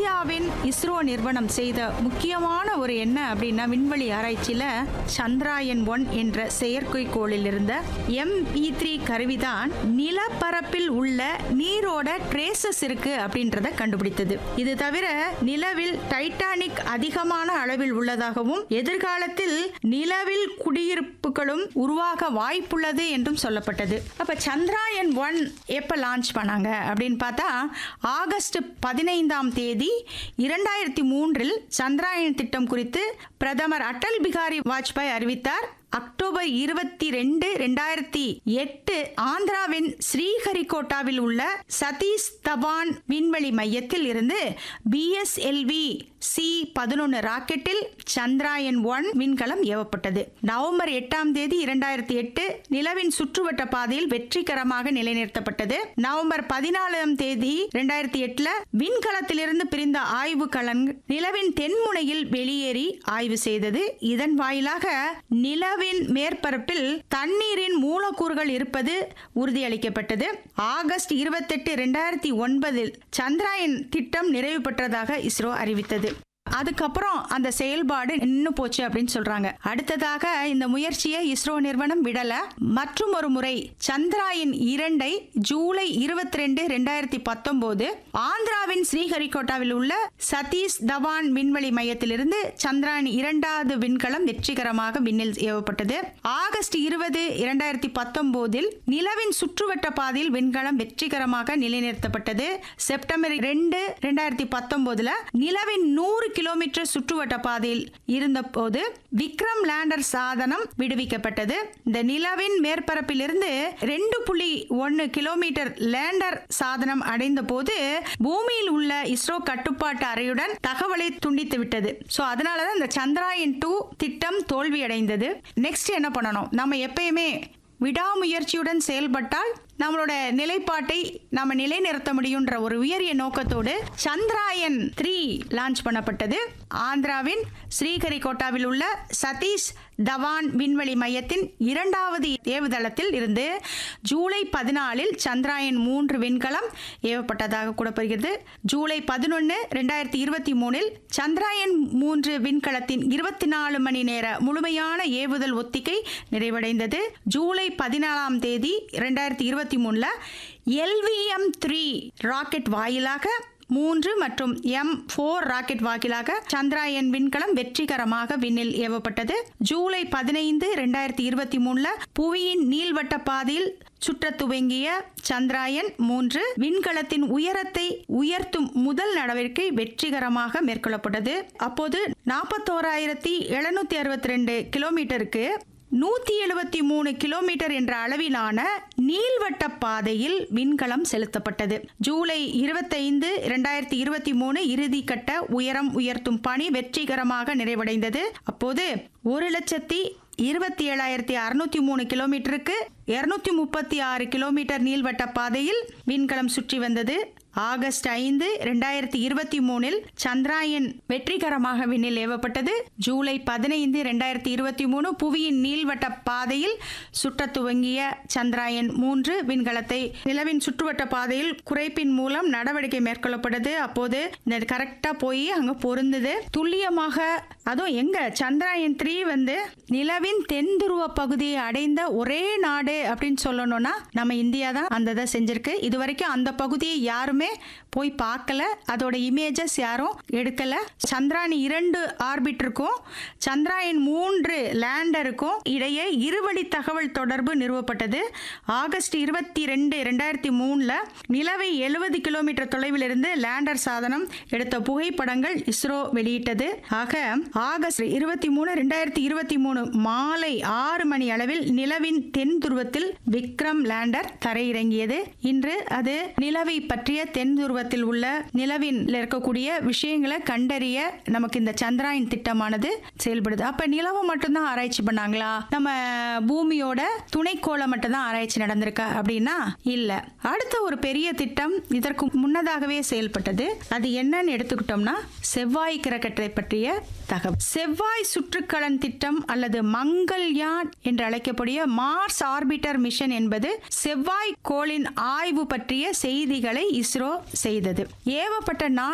இந்தியாவின் இஸ்ரோ நிறுவனம் செய்த முக்கியமான ஒரு என்ன அப்படின்னா விண்வெளி ஆராய்ச்சியில சந்திராயன் ஒன் என்ற செயற்கைக்கோளில் இருந்த எம்பி த்ரீ கருவிதான் நிலப்பரப்பில் உள்ள நீரோட ட்ரேசஸ் இருக்கு அப்படின்றத கண்டுபிடித்தது இது தவிர நிலவில் டைட்டானிக் அதிகமான அளவில் உள்ளதாகவும் எதிர்காலத்தில் நிலவில் குடியிருப்புகளும் உருவாக வாய்ப்புள்ளது என்றும் சொல்லப்பட்டது அப்ப சந்திராயன் ஒன் எப்ப லான்ச் பண்ணாங்க அப்படின்னு பார்த்தா ஆகஸ்ட் பதினைந்தாம் தேதி இரண்டாயிரத்தி மூன்றில் சந்திராயன் திட்டம் குறித்து பிரதமர் அடல் பிகாரி வாஜ்பாய் அறிவித்தார் அக்டோபர் இருபத்தி ரெண்டு ரெண்டாயிரத்தி எட்டு ஆந்திராவின் ஸ்ரீஹரிகோட்டாவில் உள்ள சதீஷ் தவான் விண்வெளி மையத்தில் இருந்து பிஎஸ்எல்வி சி பதினொன்று ராக்கெட்டில் சந்திராயன் ஒன் விண்கலம் ஏவப்பட்டது நவம்பர் எட்டாம் தேதி இரண்டாயிரத்தி எட்டு நிலவின் சுற்றுவட்ட பாதையில் வெற்றிகரமாக நிலைநிறுத்தப்பட்டது நவம்பர் பதினாலாம் தேதி இரண்டாயிரத்தி எட்டுல விண்கலத்திலிருந்து பிரிந்த ஆய்வு கலன் நிலவின் தென்முனையில் வெளியேறி ஆய்வு செய்தது இதன் வாயிலாக நிலவின் மேற்பரப்பில் தண்ணீரின் மூலக்கூறுகள் இருப்பது உறுதியளிக்கப்பட்டது ஆகஸ்ட் இருபத்தெட்டு ரெண்டாயிரத்தி ஒன்பதில் சந்திராயன் திட்டம் நிறைவு பெற்றதாக இஸ்ரோ அறிவித்தது அதுக்கப்புறம் அந்த செயல்பாடு நின்னு போச்சு அப்படின்னு சொல்றாங்க அடுத்ததாக இந்த முயற்சியை இஸ்ரோ நிறுவனம் விடல மற்றும் ஒரு முறை சந்திராயன் இரண்டை ஜூலை இருபத்தி ரெண்டு ரெண்டாயிரத்தி பத்தொன்பது ஆந்திராவின் ஸ்ரீஹரிகோட்டாவில் உள்ள சதீஷ் தவான் விண்வெளி மையத்திலிருந்து சந்திராயன் இரண்டாவது விண்கலம் வெற்றிகரமாக விண்ணில் ஏவப்பட்டது ஆகஸ்ட் இருபது இரண்டாயிரத்தி பத்தொன்பதில் நிலவின் சுற்றுவட்ட பாதையில் விண்கலம் வெற்றிகரமாக நிலைநிறுத்தப்பட்டது செப்டம்பர் ரெண்டு ரெண்டாயிரத்தி பத்தொன்பதுல நிலவின் நூறு கிலோமீட்டர் சுற்றுவட்ட பாதையில் இருந்தபோது விக்ரம் லேண்டர் சாதனம் விடுவிக்கப்பட்டது இந்த நிலவின் மேற்பரப்பிலிருந்து ரெண்டு புள்ளி ஒன்னு கிலோமீட்டர் லேண்டர் சாதனம் அடைந்த போது பூமியில் உள்ள இஸ்ரோ கட்டுப்பாட்டு அறையுடன் தகவலை துண்டித்து விட்டது ஸோ அதனாலதான் இந்த சந்திராயன் டூ திட்டம் தோல்வியடைந்தது நெக்ஸ்ட் என்ன பண்ணணும் நம்ம எப்பயுமே விடாமுயற்சியுடன் செயல்பட்டால் நம்மளோட நிலைப்பாட்டை நாம நிலைநிறுத்த முடியுன்ற ஒரு உயரிய நோக்கத்தோடு சந்திராயன் த்ரீ லான்ச் பண்ணப்பட்டது ஆந்திராவின் ஸ்ரீஹரிகோட்டாவில் உள்ள சதீஷ் தவான் விண்வெளி மையத்தின் இரண்டாவது ஏவுதளத்தில் இருந்து ஜூலை பதினாலில் சந்திராயன் மூன்று விண்கலம் ஏவப்பட்டதாக கூறப்படுகிறது ஜூலை பதினொன்று ரெண்டாயிரத்தி இருபத்தி மூணில் சந்திராயன் மூன்று விண்கலத்தின் இருபத்தி நாலு மணி நேர முழுமையான ஏவுதல் ஒத்திகை நிறைவடைந்தது ஜூலை பதினாலாம் தேதி ரெண்டாயிரத்தி இருபத்தி மூணில் எல்விஎம் த்ரீ ராக்கெட் வாயிலாக மூன்று மற்றும் எம் ஃபோர் ராக்கெட் வாயிலாக சந்திராயன் விண்கலம் வெற்றிகரமாக விண்ணில் ஏவப்பட்டது ஜூலை பதினைந்து ரெண்டாயிரத்தி இருபத்தி மூணுல புவியின் நீள்வட்ட பாதையில் சுற்ற துவங்கிய சந்திராயன் மூன்று விண்கலத்தின் உயரத்தை உயர்த்தும் முதல் நடவடிக்கை வெற்றிகரமாக மேற்கொள்ளப்பட்டது அப்போது நாற்பத்தோராயிரத்தி எழுநூத்தி அறுபத்தி ரெண்டு கிலோமீட்டருக்கு நூத்தி எழுபத்தி மூணு கிலோமீட்டர் என்ற அளவிலான நீள்வட்ட பாதையில் விண்கலம் செலுத்தப்பட்டது ஜூலை இருபத்தைந்து இரண்டாயிரத்தி இருபத்தி மூணு இறுதி கட்ட உயரம் உயர்த்தும் பணி வெற்றிகரமாக நிறைவடைந்தது அப்போது ஒரு லட்சத்தி இருபத்தி ஏழாயிரத்தி அறுநூத்தி மூணு கிலோமீட்டருக்கு இருநூத்தி முப்பத்தி ஆறு கிலோமீட்டர் நீள்வட்ட பாதையில் விண்கலம் சுற்றி வந்தது ஆகஸ்ட் ஐந்து ரெண்டாயிரத்தி இருபத்தி மூணில் சந்திராயன் வெற்றிகரமாக விண்ணில் ஏவப்பட்டது ஜூலை பதினைந்து ரெண்டாயிரத்தி இருபத்தி மூணு புவியின் நீள்வட்ட பாதையில் சுற்ற துவங்கிய சந்திராயன் மூன்று விண்கலத்தை நிலவின் சுற்றுவட்ட பாதையில் குறைப்பின் மூலம் நடவடிக்கை மேற்கொள்ளப்பட்டது அப்போது இந்த கரெக்டா போய் அங்க பொருந்தது துல்லியமாக அதுவும் எங்க சந்திராயன் த்ரீ வந்து நிலவின் தென் துருவ பகுதியை அடைந்த ஒரே நாடு அப்படின்னு சொல்லணும்னா நம்ம இந்தியா தான் அந்த இதை செஞ்சிருக்கு இது வரைக்கும் அந்த பகுதியை யாருமே போய் பார்க்கல அதோட இமேஜஸ் யாரும் எடுக்கல சந்திராயன் இரண்டு ஆர்பிட்டருக்கும் சந்திராயன் மூன்று லேண்டருக்கும் இடையே இருவழி தகவல் தொடர்பு நிறுவப்பட்டது ஆகஸ்ட் இருபத்தி ரெண்டு ரெண்டாயிரத்தி மூணுல நிலவை எழுபது கிலோமீட்டர் தொலைவில் இருந்து லேண்டர் சாதனம் எடுத்த புகைப்படங்கள் இஸ்ரோ வெளியிட்டது ஆக ஆகஸ்ட் இருபத்தி மூணு ரெண்டாயிரத்தி இருபத்தி மூணு மாலை ஆறு மணி அளவில் நிலவின் தென் துருவத்தில் விக்ரம் லேண்டர் தரையிறங்கியது இன்று அது நிலவை பற்றிய தென் துருவத்தில் உள்ள நிலவின் இருக்கக்கூடிய விஷயங்களை கண்டறிய நமக்கு இந்த சந்திராயன் திட்டமானது செயல்படுது அப்ப நிலவை மட்டும்தான் ஆராய்ச்சி பண்ணாங்களா நம்ம பூமியோட துணைக்கோளை மட்டும்தான் ஆராய்ச்சி நடந்திருக்கா அப்படின்னா இல்ல அடுத்த ஒரு பெரிய திட்டம் இதற்கு முன்னதாகவே செயல்பட்டது அது என்னன்னு எடுத்துக்கிட்டோம்னா செவ்வாய் கிரகத்தை பற்றிய தகவல் செவ்வாய் சுற்றுக்கலன் திட்டம் அல்லது மங்கள்யான் என்று அழைக்கக்கூடிய மார்ஸ் ஆர்பிட்டர் மிஷன் என்பது செவ்வாய் கோளின் ஆய்வு பற்றிய செய்திகளை இஸ்ரோ செய்தது ஏவப்பட்ட